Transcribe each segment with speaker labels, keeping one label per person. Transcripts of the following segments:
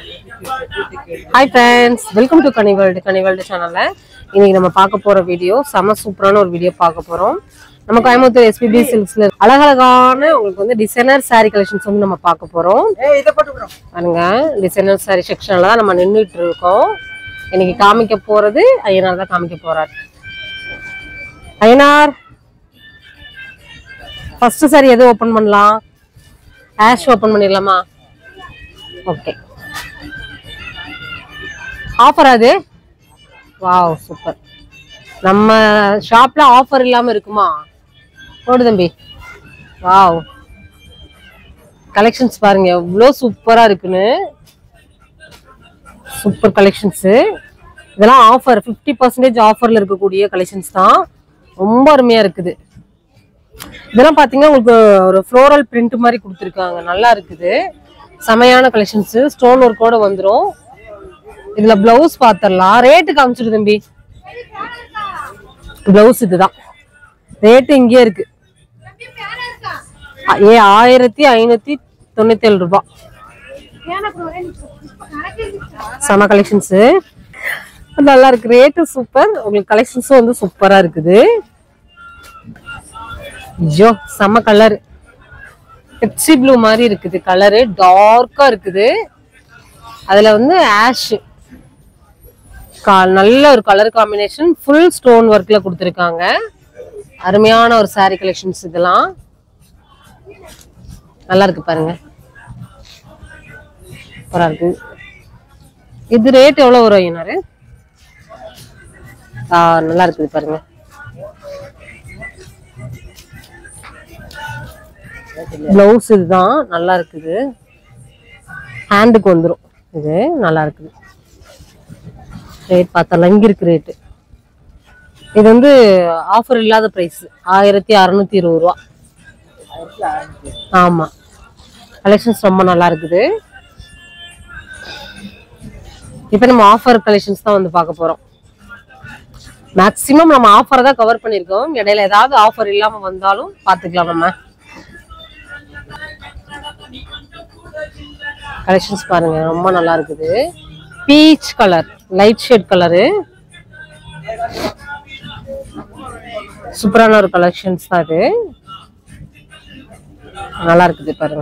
Speaker 1: hi friends welcome to Kaniworld Kaniworld சேனல்ல இன்னைக்கு நம்ம பார்க்க போற வீடியோ செம சூப்பரான ஒரு வீடியோ பார்க்க போறோம் நம்ம கோயம்புத்தூர் எஸ்பிபி சில்க்ஸ்ல அழகழகான உங்களுக்கு வந்து டிசைனர் saree கலெக்ஷன்ஸ் வந்து நம்ம பார்க்க போறோம் பாருங்க டிசைனர் saree செக்ஷன்ல தான் நம்ம நின்றுட்டு இருக்கோம் இன்னைக்கு காமிக்க போறது ஐயனார் தான் காமிக்க போறார் ஐயனார் ஃபர்ஸ்ட் saree எது ஓபன் பண்ணலாம் ஆஷ் ஓபன் பண்ணிடலாமா ஓகே ஆஃபர் அது வாவ் சூப்பர் நம்ம ஷாப்ல ஆஃபர் இல்லாம இருக்குமா போடு தம்பி வாவ் கலெக்ஷன்ஸ் பாருங்க எவ்வளோ சூப்பரா இருக்குன்னு சூப்பர் கலெக்ஷன்ஸ் இதெல்லாம் ஆஃபர் ஃபிஃப்டி பர்சன்டேஜ் ஆஃபர்ல இருக்கக்கூடிய கலெக்ஷன்ஸ் தான் ரொம்ப அருமையா இருக்குது இதெல்லாம் பாத்தீங்கன்னா உங்களுக்கு ஒரு ஃப்ளோரல் பிரிண்ட் மாதிரி கொடுத்துருக்காங்க நல்லா இருக்குது செமையான கலெக்ஷன்ஸ் ஸ்டோன் ஒர்க்கோட வந்துரும் இதுல பிளவுஸ் பாத்திரலாம் ரேட்டு காமிச்சிரு தம்பி பிளவுஸ் இதுதான் ரேட்டு இங்கே இருக்கு அ- ஏ ஆயிரத்தி ஐநூத்தி தொண்ணூத்தி ஏழு ரூபாய் செம கலெக்ஷன்ஸ் நல்லா இருக்கு ரேட்டு சூப்பர் உங்களுக்கு கலெக்ஷன்ஸும் வந்து சூப்பரா இருக்குது ஐயோ செம கலர் பெப்சி ப்ளூ மாதிரி இருக்குது கலரு டார்க்கா இருக்குது அதுல வந்து ஆஷ் நல்ல ஒரு கலர் காம்பினேஷன் ஃபுல் ஸ்டோன் ஒர்க்ல கொடுத்துருக்காங்க அருமையான ஒரு saree கலெக்ஷன்ஸ் இதெல்லாம் நல்லா இருக்கு பாருங்க சூப்பரா இருக்கு இது ரேட் எவ்வளவு வரும் ஐயனாரு ஆ நல்லா இருக்குது பாருங்க பிளவுஸ் இதுதான் நல்லா இருக்குது ஹேண்டுக்கு வந்துடும் இது நல்லா இருக்குது ரேட் பார்த்தலாம் இங்க இருக்கு ரேட்டு இது வந்து ஆஃபர் இல்லாத பிரைஸ் ஆயிரத்தி அறுநூத்தி இருபது ரூபா ஆமா கலெக்ஷன்ஸ் ரொம்ப நல்லா இருக்குது இப்போ நம்ம ஆஃபர் கலெக்ஷன்ஸ் தான் வந்து பார்க்க போறோம் மேக்ஸிமம் நம்ம ஆஃபரை தான் கவர் பண்ணியிருக்கோம் இடையில ஏதாவது ஆஃபர் இல்லாம வந்தாலும் பார்த்துக்கலாம் நம்ம கலெக்ஷன்ஸ் பாருங்க ரொம்ப நல்லா இருக்குது peach colour light shade colour சூப்பரான ஒரு கலெக்ஷன்ஸ் தான் இது நல்லா இருக்குது பாருங்க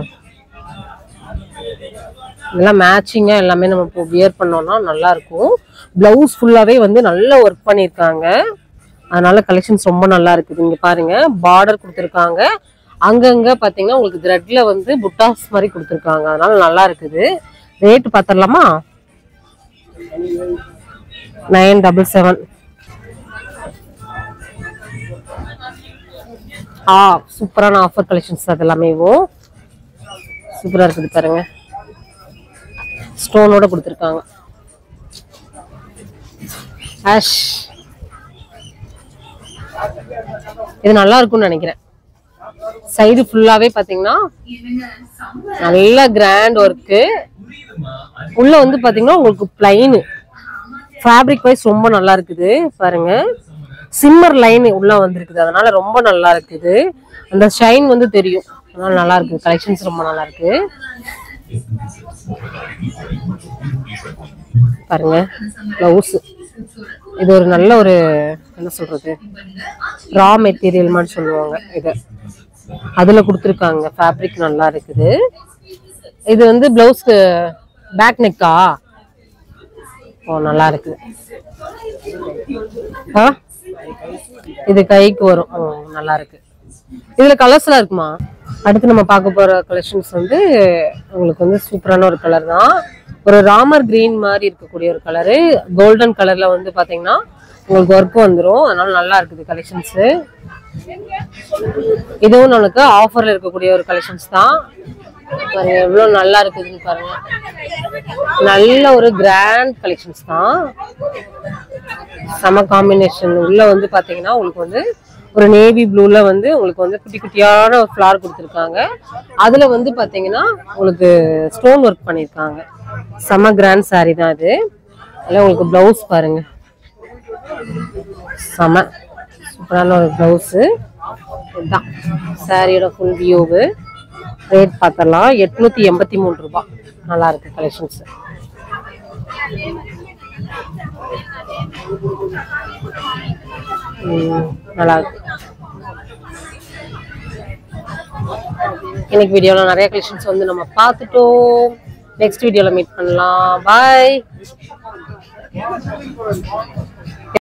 Speaker 1: இதெல்லாம் மேட்சிங்கா எல்லாமே நம்ம இப்போ வியர் பண்ணோம்னா நல்லா இருக்கும் பிளவுஸ் ஃபுல்லாவே வந்து நல்ல ஒர்க் பண்ணியிருக்காங்க அதனால கலெக்ஷன்ஸ் ரொம்ப நல்லா இருக்குது இங்க பாருங்க பார்டர் கொடுத்துருக்காங்க அங்கங்க பாத்தீங்கன்னா உங்களுக்கு த்ரெட்ல வந்து புட்டாஸ் மாதிரி கொடுத்துருக்காங்க அதனால நல்லா இருக்குது ரேட் பார்த்துடலாமா நைன் டபுள் செவன் ஆ சூப்பரான ஆஃபர் கலெக்ஷன்ஸ் அது எல்லாமே சூப்பரா இருக்குது பாருங்க ஸ்டோனோட கொடுத்துருக்காங்க ஆஷ் இது நல்லா இருக்கும்னு நினைக்கிறேன் சைடு ஃபுல்லாவே பாத்தீங்கன்னா நல்ல கிராண்ட் ஒர்க்கு உள்ள வந்து பாத்தீங்கன்னா உங்களுக்கு பிளைனு ஃபேப்ரிக் வைஸ் ரொம்ப நல்லா இருக்குது பாருங்க சிம்மர் லைன் உள்ள வந்திருக்குது அதனால ரொம்ப நல்லா இருக்குது அந்த ஷைன் வந்து தெரியும் அதனால நல்லா இருக்கு கலெக்ஷன்ஸ் ரொம்ப நல்லா இருக்கு பாருங்க பிளவுஸ் இது ஒரு நல்ல ஒரு என்ன சொல்றது ரா மெட்டீரியல் மாதிரி சொல்லுவாங்க இது அதுல கொடுத்துருக்காங்க ஃபேப்ரிக் நல்லா இருக்குது இது வந்து பிளவுஸ்க்கு பேக் நெக்கா ஓ நல்லா இருக்குது ஆ இது கைக்கு வரும் ஓ நல்லா இருக்கு இதுல கலர்ஸ்லாம் இருக்குமா அடுத்து நம்ம பார்க்க போற கலெக்ஷன்ஸ் வந்து உங்களுக்கு வந்து சூப்பரான ஒரு கலர் தான் ஒரு ராமர் கிரீன் மாதிரி இருக்கக்கூடிய ஒரு கலரு கோல்டன் கலர்ல வந்து பாத்தீங்கன்னா உங்களுக்கு ஒர்க் வந்துரும் அதனால நல்லா இருக்குது கலெக்ஷன்ஸ் இதுவும் நமக்கு ஆஃபர்ல இருக்கக்கூடிய ஒரு கலெக்ஷன்ஸ் தான் பாருங்க எவ்வளவு நல்லா இருக்குதுன்னு பாருங்க நல்ல ஒரு கிராண்ட் கலெக்ஷன்ஸ் தான் செம காம்பினேஷன் உள்ள வந்து பாத்தீங்கன்னா உங்களுக்கு வந்து ஒரு நேவி ப்ளூல வந்து உங்களுக்கு வந்து குட்டி குட்டியான ஒரு ஃப்ளார் கொடுத்துருக்காங்க அதுல வந்து பாத்தீங்கன்னா உங்களுக்கு ஸ்டோன் ஒர்க் பண்ணியிருக்காங்க செம கிராண்ட் saree தான் இது அதில் உங்களுக்கு பிளவுஸ் பாருங்க செம சூப்பரான ஒரு பிளவுஸு இதுதான் சாரியோட ஃபுல் வியூவு ரேட் பார்த்துடலாம் எட்நூத்தி எண்பத்தி மூணு ரூபாய் நல்லா இருக்கு கலெக்ஷன்ஸ் ம், நல்லா இருக்கு இன்னைக்கு வீடியோல நிறைய கலெக்ஷன்ஸ் வந்து நம்ம பார்த்துட்டோம் நெக்ஸ்ட் வீடியோல மீட் பண்ணலாம் பாய்